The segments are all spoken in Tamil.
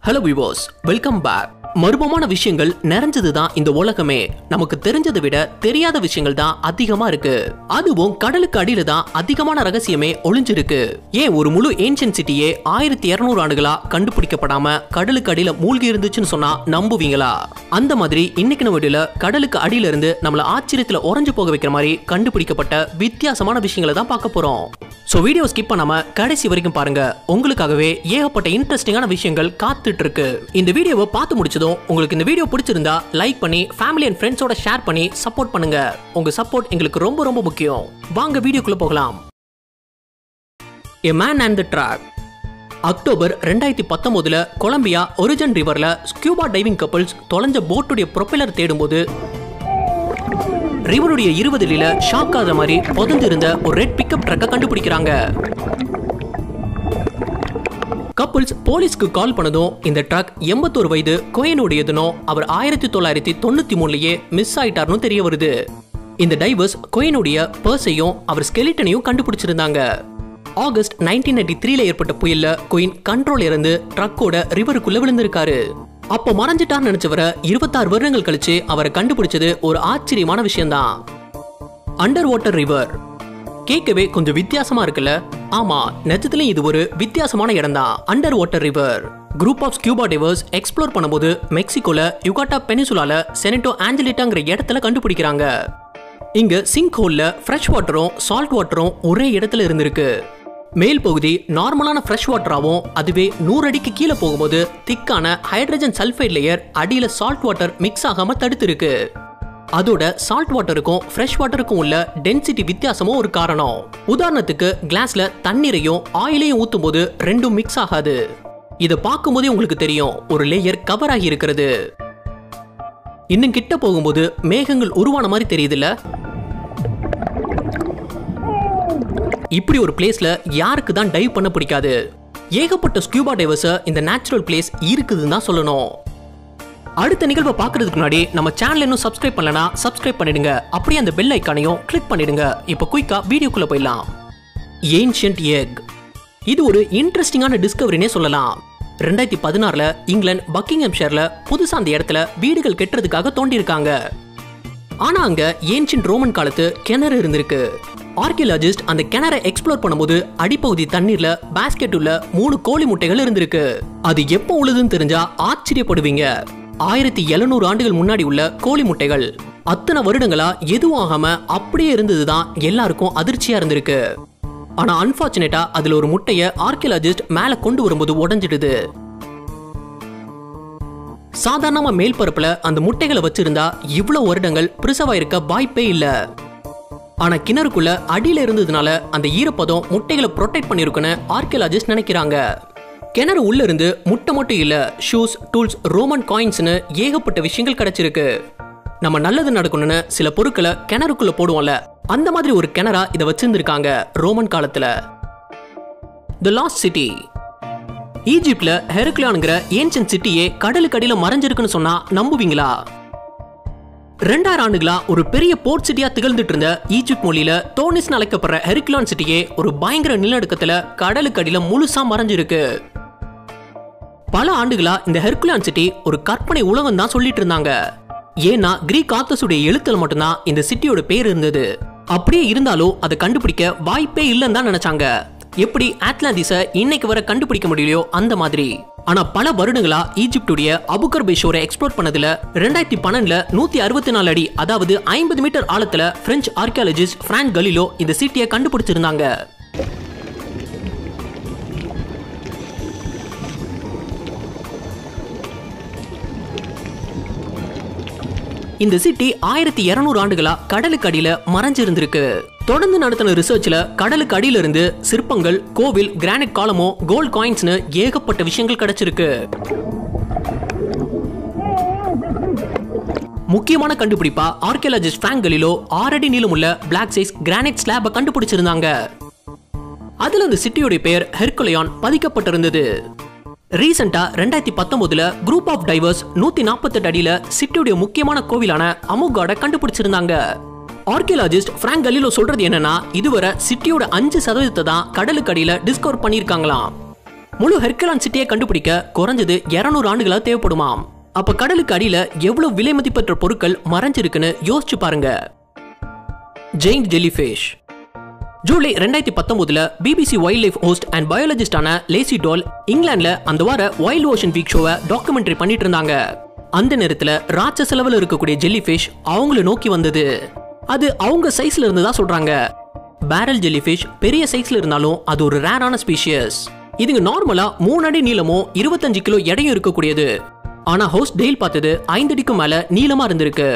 ஹலோ விவோஸ் வெல்கம் பேக் மர்மமான விஷயங்கள் நிறைஞ்சது தான் இந்த உலகமே நமக்கு தெரிஞ்சதை விட தெரியாத விஷயங்கள் தான் அதிகமா இருக்கு அதுவும் கடலுக்கு அடியில தான் அதிகமான ரகசியமே ஒளிஞ்சிருக்கு ஏன் ஒரு முழு ஏன்ஷியன் சிட்டியே ஆயிரத்தி இருநூறு ஆண்டுகளா கண்டுபிடிக்கப்படாம கடலுக்கு அடியில மூழ்கி இருந்துச்சுன்னு சொன்னா நம்புவீங்களா அந்த மாதிரி இன்னைக்கு நம்ம வீடியோல கடலுக்கு அடியில இருந்து நம்மள ஆச்சரியத்துல உறைஞ்சு போக வைக்கிற மாதிரி கண்டுபிடிக்கப்பட்ட வித்தியாசமான விஷயங்களை தான் பார்க்க போறோம் சோ வீடியோ ஸ்கிப் பண்ணாம கடைசி வரைக்கும் பாருங்க உங்களுக்காகவே ஏகப்பட்ட இன்ட்ரெஸ்டிங்கான விஷயங்கள் காத்துட்டு இருக்கு இந்த வீடியோவை பார்த்து முடிச்சதும் உங்களுக்கு இந்த வீடியோ பிடிச்சிருந்தா லைக் பண்ணி ஃபேமிலி அண்ட் ஃப்ரெண்ட்ஸோட ஷேர் பண்ணி சப்போர்ட் பண்ணுங்க உங்க சப்போர்ட் எங்களுக்கு ரொம்ப ரொம்ப முக்கியம் வாங்க வீடியோக்குள்ள போகலாம் a man and the track October ரெண்டாயிரத்தி பத்தொன்பதுல கொலம்பியா ஒரிஜன் ரிவர்ல ஸ்கியூபா டைவிங் கப்பல்ஸ் தொலைஞ்ச போட்டுடைய ப்ரொப்பலர் தேடும்போது ரிவருடைய இருபது அடியில ஷாக் ஆகிற மாதிரி புதந்து இருந்த ஒரு ரெட் பிக்கப் ட்ரக்கை கண்டுபிடிக்கிறாங்க கப்புள்ஸ் போலீஸ்க்கு கால் பண்ணதும் இந்த ட்ரக் எண்பத்தோரு வயது கோயனுடையதுனோ அவர் ஆயிரத்தி தொள்ளாயிரத்தி தொண்ணூத்தி மூணுலயே மிஸ் ஆயிட்டார்னு தெரிய வருது இந்த டைவர்ஸ் கோயனுடைய பர்ஸையும் அவர் ஸ்கெலிட்டனையும் கண்டுபிடிச்சிருந்தாங்க ஆகஸ்ட் நைன்டீன் நைன்டி த்ரீல ஏற்பட்ட புயல்ல குயின் கண்ட்ரோல் இருந்து ட்ரக்கோட ரிவருக்குள்ள விழுந்திருக்காரு அப்ப மறைஞ்சிட்டார்னு நினைச்சவரை இருபத்தாறு வருடங்கள் கழிச்சு அவரை கண்டுபிடிச்சது ஒரு ஆச்சரியமான விஷயம்தான் அண்டர் வாட்டர் ரிவர் கேட்கவே கொஞ்சம் வித்தியாசமா இருக்குல்ல ஆமா நிஜத்துலயும் இது ஒரு வித்தியாசமான இடம் தான் under water river group of scuba divers explore பண்ணும்போது மெக்சிகோல யுகாட்டா பெனிசுலால செனட்டோ ஆஞ்சலிட்டாங்கிற இடத்துல கண்டுபிடிக்கிறாங்க இங்க சிங்க் ஹோல்ல ஃப்ரெஷ் வாட்டரும் சால்ட் வாட்டரும் ஒரே இடத்துல இருந்திருக்கு மேல் பகுதி நார்மலான ஃப்ரெஷ் வாட்டராகவும் அதுவே நூறு அடிக்கு கீழே போகும்போது திக்கான ஹைட்ரஜன் சல்ஃபைட் லேயர் அடியில சால்ட் வாட்டர் மிக்ஸ் ஆகாம தடுத்திருக்கு அதோட சால்ட் வாட்டருக்கும் ஃப்ரெஷ் வாட்டருக்கும் உள்ள டென்சிட்டி வித்தியாசமும் ஒரு காரணம் உதாரணத்துக்கு கிளாஸ்ல தண்ணீரையும் ஆயிலையும் ஊத்தும் போது ரெண்டும் மிக்ஸ் ஆகாது இதை பார்க்கும்போதே உங்களுக்கு தெரியும் ஒரு லேயர் கவர் ஆகி இருக்கிறது இன்னும் கிட்ட போகும்போது மேகங்கள் உருவான மாதிரி தெரியுதுல்ல இப்படி ஒரு பிளேஸ்ல யாருக்கு தான் டைவ் பண்ண பிடிக்காது ஏகப்பட்ட ஸ்கியூபா டைவர்ஸை இந்த நேச்சுரல் பிளேஸ் இருக்குதுன்னு தான் சொல்லணும் அடுத்த நிகழ்வை பார்க்கறதுக்கு முன்னாடி நம்ம சேனல் இன்னும் சப்ஸ்கிரைப் பண்ணலனா சப்ஸ்கிரைப் பண்ணிடுங்க அப்படியே அந்த பெல் ஐக்கானையும் கிளிக் பண்ணிடுங்க இப்போ குயிக்கா வீடியோக்குள்ள போயிடலாம் ஏன்ஷியன்ட் எக் இது ஒரு இன்ட்ரெஸ்டிங்கான டிஸ்கவரினே சொல்லலாம் ரெண்டாயிரத்தி பதினாறுல இங்கிலாந்து பக்கிங்ஹாம் ஷேர்ல புதுசா அந்த இடத்துல வீடுகள் கட்டுறதுக்காக தோண்டியிருக்காங்க ஆனா அங்க ஏன்ஷியன்ட் ரோமன் காலத்து கிணறு இருந்திருக்கு ஆர்கியலாஜிஸ்ட் அந்த கிணறை எக்ஸ்ப்ளோர் பண்ணும்போது அடிப்பகுதி தண்ணீர்ல பாஸ்கெட் உள்ள மூணு கோழி முட்டைகள் இருந்திருக்கு அது எப்போ உழுதுன்னு தெரிஞ்சா ஆச்சரியப்படுவீங்க ஆயிரத்தி எழுநூறு ஆண்டுகள் முன்னாடி உள்ள கோழி முட்டைகள் அத்தனை வருடங்களா எதுவும் ஆகாம அப்படியே இருந்ததுதான் எல்லாருக்கும் அதிர்ச்சியா இருந்திருக்கு ஆனா அன்பார்ச்சுனேட்டா அதுல ஒரு முட்டைய ஆர்கியலாஜிஸ்ட் மேல கொண்டு வரும்போது உடைஞ்சிடுது சாதாரணமா மேல் பரப்புல அந்த முட்டைகளை வச்சிருந்தா இவ்வளவு வருடங்கள் பிரிசவாயிருக்க வாய்ப்பே இல்ல ஆனா கிணறுக்குள்ள அடியில இருந்ததுனால அந்த ஈரப்பதம் முட்டைகளை ப்ரொடெக்ட் பண்ணிருக்குன்னு ஆர்கியலாஜிஸ்ட் நினைக்கிறாங்க கிணறு உள்ள இருந்து முட்டை மட்டும் இல்ல ஷூஸ் டூல்ஸ் ரோமன் காயின்ஸ்னு ஏகப்பட்ட விஷயங்கள் கிடைச்சிருக்கு நம்ம நல்லது நடக்கணும்னு சில பொருட்களை கிணறுக்குள்ள போடுவோம்ல அந்த மாதிரி ஒரு கிணறா இதை வச்சிருந்திருக்காங்க ரோமன் காலத்துல தி லாஸ்ட் சிட்டி ஈஜிப்ட்ல ஹெருக்லான்ங்கிற ஏன்ஷியன் சிட்டியே கடலுக்கு அடியில மறைஞ்சிருக்குன்னு சொன்னா நம்புவீங்களா ரெண்டாயிரம் ஆண்டுகளா ஒரு பெரிய போர்ட் சிட்டியா திகழ்ந்துட்டு இருந்த ஈஜிப்ட் மொழியில தோனிஸ்னு அழைக்கப்படுற ஹெரிக்லான் சிட்டியே ஒரு பயங்கர நிலநடுக்கத்துல கடலுக்கு அடியில முழுசா மறைஞ்சிருக்கு பல ஆண்டுகளா இந்த ஹெர்குலான் சிட்டி ஒரு கற்பனை உலகம் தான் சொல்லிட்டு இருந்தாங்க ஏன்னா கிரீக் ஆத்தஸுடைய எழுத்துல மட்டும்தான் இந்த சிட்டியோட பேர் இருந்தது அப்படியே இருந்தாலும் அதை கண்டுபிடிக்க வாய்ப்பே இல்லைன்னு தான் நினைச்சாங்க எப்படி அட்லாண்டிஸ இன்னைக்கு வர கண்டுபிடிக்க முடியலையோ அந்த மாதிரி ஆனா பல வருடங்களா ஈஜிப்டுடைய அபுகர் பேஷோரை எக்ஸ்ப்ளோர் பண்ணதுல ரெண்டாயிரத்தி பன்னெண்டுல நூத்தி அறுபத்தி நாலு அடி அதாவது ஐம்பது மீட்டர் ஆழத்துல பிரெஞ்சு ஆர்கியாலஜிஸ்ட் பிராங்க் கலிலோ இந்த சிட்டியை கண்டுபிடிச்சிருந்தாங்க இந்த சிட்டி ஆயிரத்தி இருநூறு ஆண்டுகளா கடலுக்கு அடியில மறைஞ்சிருந்திருக்கு தொடர்ந்து நடத்தின ரிசர்ச்ல கடலுக்கு அடியில இருந்து சிற்பங்கள் கோவில் கிரானைட் காலமோ கோல்ட் காயின்ஸ்னு ஏகப்பட்ட விஷயங்கள் கிடைச்சிருக்கு முக்கியமான கண்டுபிடிப்பா ஆர்கியாலஜிஸ்ட் பிராங்க் கலிலோ ஆறடி நீளமுள்ள பிளாக் சைஸ் கிரானைட் ஸ்லாப கண்டுபிடிச்சிருந்தாங்க அதுல அந்த சிட்டியோட பெயர் ஹெர்குலையான் பதிக்கப்பட்டிருந்தது ரீசெண்டா ரெண்டாயிரத்தி பத்தொன்பதுல குரூப் ஆஃப் டைவர்ஸ் நூத்தி நாற்பத்தெட்டு அடியில சிட்டியுடைய முக்கியமான கோவிலான அமுகாட கண்டுபிடிச்சிருந்தாங்க ஆர்கியலாஜிஸ்ட் பிராங்க் கலிலோ சொல்றது என்னன்னா இதுவரை சிட்டியோட அஞ்சு சதவீதத்தை தான் கடலுக்கு அடியில டிஸ்கவர் பண்ணியிருக்காங்களாம் முழு ஹெர்கலான் சிட்டியை கண்டுபிடிக்க குறைஞ்சது 200 ஆண்டுகளா தேவைப்படுமாம் அப்ப கடலுக்கு அடியில எவ்வளவு விலை மதிப்பற்ற பொருட்கள் மறைஞ்சிருக்குன்னு யோசிச்சு பாருங்க ஜெயிண்ட் ஜெல்லிஃபிஷ் ஜூலை ரெண்டாயிரத்தி பத்தொன்பதுல BBC wild life host and பயாலஜிஸ்டான லேசி டால் இங்கிலாந்துல அந்த வார வைல்ட் ஓஷன் வீக் ஷோவை டாக்குமெண்ட்ரி பண்ணிட்டு இருந்தாங்க அந்த நேரத்துல ராட்சச லெவல்ல இருக்கக்கூடிய ஜெல்லிஃபிஷ் அவங்கள நோக்கி வந்தது அது அவங்க சைஸ்ல இருந்து தான் சொல்றாங்க பேரல் ஜெல்லிஃபிஷ் பெரிய சைஸ்ல இருந்தாலும் அது ஒரு ரேரான ஸ்பீஷியஸ் இதுங்க நார்மலா மூணு அடி நீளமும் இருபத்தஞ்சு கிலோ எடையும் இருக்கக்கூடியது ஆனா ஹோஸ்ட் டெய்ல் பார்த்தது ஐந்து அடிக்கும் மேல நீளமா இருந்திருக்கு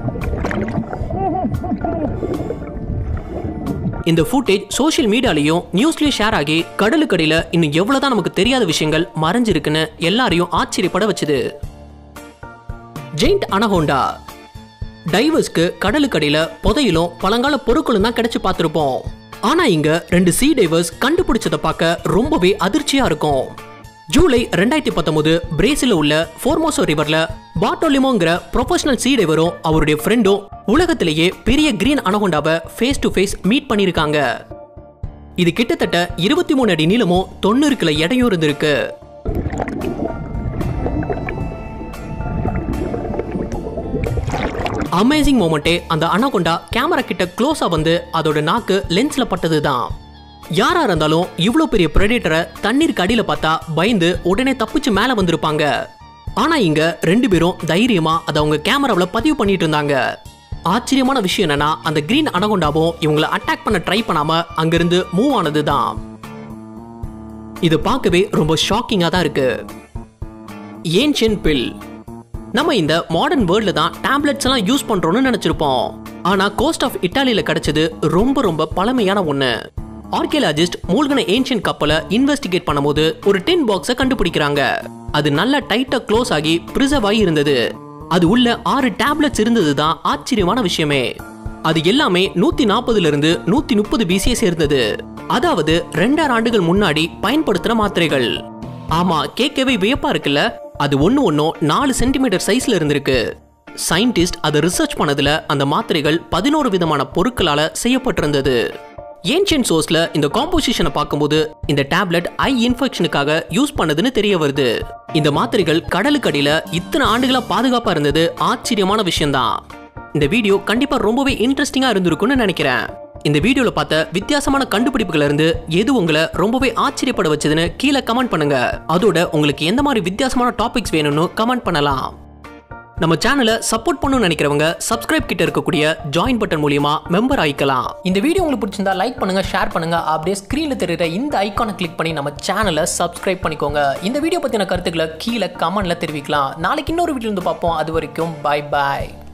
இந்த ஃபுட்டேஜ் சோஷியல் மீடியாலையும் நியூஸ்லயும் ஷேர் ஆகி கடலுக்கடியில இன்னும் எவ்வளவுதான் நமக்கு தெரியாத விஷயங்கள் மறைஞ்சிருக்குன்னு எல்லாரையும் ஆச்சரியப்பட வச்சுது ஜெயிண்ட் அனஹோண்டா டைவர்ஸ்க்கு கடலுக்கடியில புதையிலும் பழங்கால பொருட்களும் தான் கிடைச்சு பார்த்திருப்போம் ஆனா இங்க ரெண்டு சீ டைவர்ஸ் கண்டுபிடிச்சதை பார்க்க ரொம்பவே அதிர்ச்சியா இருக்கும் ஜூலை ரெண்டாயிரத்தி பத்தொன்பது பிரேசில உள்ள ஃபோர்மோசோ ரிவர்ல பாட்டோலிமோங்கிற ப்ரொஃபஷனல் சீ டைவரும் அவருடைய ஃப்ரெண்டும் உலகத்திலேயே பெரிய கிரீன் அனகொண்டாவை ஃபேஸ் டு ஃபேஸ் மீட் பண்ணியிருக்காங்க இது கிட்டத்தட்ட இருபத்தி மூணு அடி நீளமும் தொண்ணூறு கிலோ எடையும் இருந்திருக்கு அமேசிங் மோமெண்ட்டே அந்த அனகொண்டா கேமரா கிட்ட க்ளோஸா வந்து அதோட நாக்கு லென்ஸ்ல பட்டதுதான் யாரா இருந்தாலும் இவ்வளோ பெரிய பிரெடேட்டரை தண்ணீருக்கு அடியில பார்த்தா பயந்து உடனே தப்பிச்சு மேல வந்திருப்பாங்க ஆனா இங்க ரெண்டு பேரும் தைரியமா அதை அவங்க கேமராவில் பதிவு பண்ணிட்டு இருந்தாங்க ஆச்சரியமான விஷயம் என்னன்னா அந்த கிரீன் அனகொண்டாவும் இவங்களை அட்டாக் பண்ண ட்ரை பண்ணாம அங்கிருந்து மூவ் ஆனது தான் இது பார்க்கவே ரொம்ப ஷாக்கிங்கா தான் இருக்கு ஏன்ஷியன் பில் நம்ம இந்த மாடர்ன் வேர்ல்ட்ல தான் டேப்லெட்ஸ் எல்லாம் யூஸ் பண்றோம்னு நினைச்சிருப்போம் ஆனா கோஸ்ட் ஆஃப் இட்டாலியில கிடைச்சது ரொம்ப ரொம்ப பழமையான ஒண்ணு ஆர்கியலாஜிஸ்ட் மூழ்கின ஏன்ஷியன் கப்பலை இன்வெஸ்டிகேட் பண்ணும்போது ஒரு டின் பாக்ஸை கண்டுபிடிக்கிறாங்க அது நல்லா டைட்டா க்ளோஸ் ஆகி ப்ரிசர்வ் ஆகி இருந்தது அது உள்ள ஆறு டேப்லெட்ஸ் இருந்தது தான் ஆச்சரியமான விஷயமே அது எல்லாமே நூத்தி நாற்பதுல இருந்து நூத்தி முப்பது பிசியை சேர்ந்தது அதாவது ரெண்டாயிரம் ஆண்டுகள் முன்னாடி பயன்படுத்தின மாத்திரைகள் ஆமா கேட்கவே வியப்பா இருக்குல்ல அது ஒண்ணு ஒன்னும் நாலு சென்டிமீட்டர் சைஸ்ல இருந்திருக்கு சயின்டிஸ்ட் அதை ரிசர்ச் பண்ணதுல அந்த மாத்திரைகள் பதினோரு விதமான பொருட்களால செய்யப்பட்டிருந்தது ஏன்ஷியன் சோர்ஸ்ல இந்த காம்போசிஷனை பார்க்கும்போது இந்த டேப்லெட் ஐ இன்ஃபெக்ஷனுக்காக யூஸ் பண்ணதுன்னு தெரிய வருது இந்த மாத்திரைகள் கடலுக்கடியில இத்தனை ஆண்டுகளா பாதுகாப்பா இருந்தது ஆச்சரியமான விஷயம்தான் இந்த வீடியோ கண்டிப்பா ரொம்பவே இன்ட்ரெஸ்டிங்கா இருந்திருக்கும்னு நினைக்கிறேன் இந்த வீடியோல பார்த்த வித்தியாசமான கண்டுபிடிப்புல இருந்து எது உங்களை ரொம்பவே ஆச்சரியப்பட வச்சதுன்னு கீழே கமெண்ட் பண்ணுங்க அதோட உங்களுக்கு எந்த மாதிரி வித்தியாசமான டாபிக்ஸ் வேணும்னு கமெண்ட் பண்ணலாம் நம்ம சேனலை சப்போர்ட் பண்ணணும்னு நினைக்கிறவங்க சப்ஸ்கிரைப் கிட்ட இருக்கக்கூடிய ஜாயின் பட்டன் மூலியமா மெம்பர் ஆயிக்கலாம் இந்த வீடியோ உங்களுக்கு பிடிச்சிருந்தா லைக் பண்ணுங்க ஷேர் பண்ணுங்க அப்படியே ஸ்கிரீன்ல தெரியுற இந்த ஐகானை கிளிக் பண்ணி நம்ம சேனலை சப்ஸ்கிரைப் பண்ணிக்கோங்க இந்த வீடியோ பத்தின கருத்துக்களை கீழே கமெண்ட்ல தெரிவிக்கலாம் நாளைக்கு இன்னொரு வீடியோ இருந்து பார்ப்போம் அது வரைக்கும் பை பாய்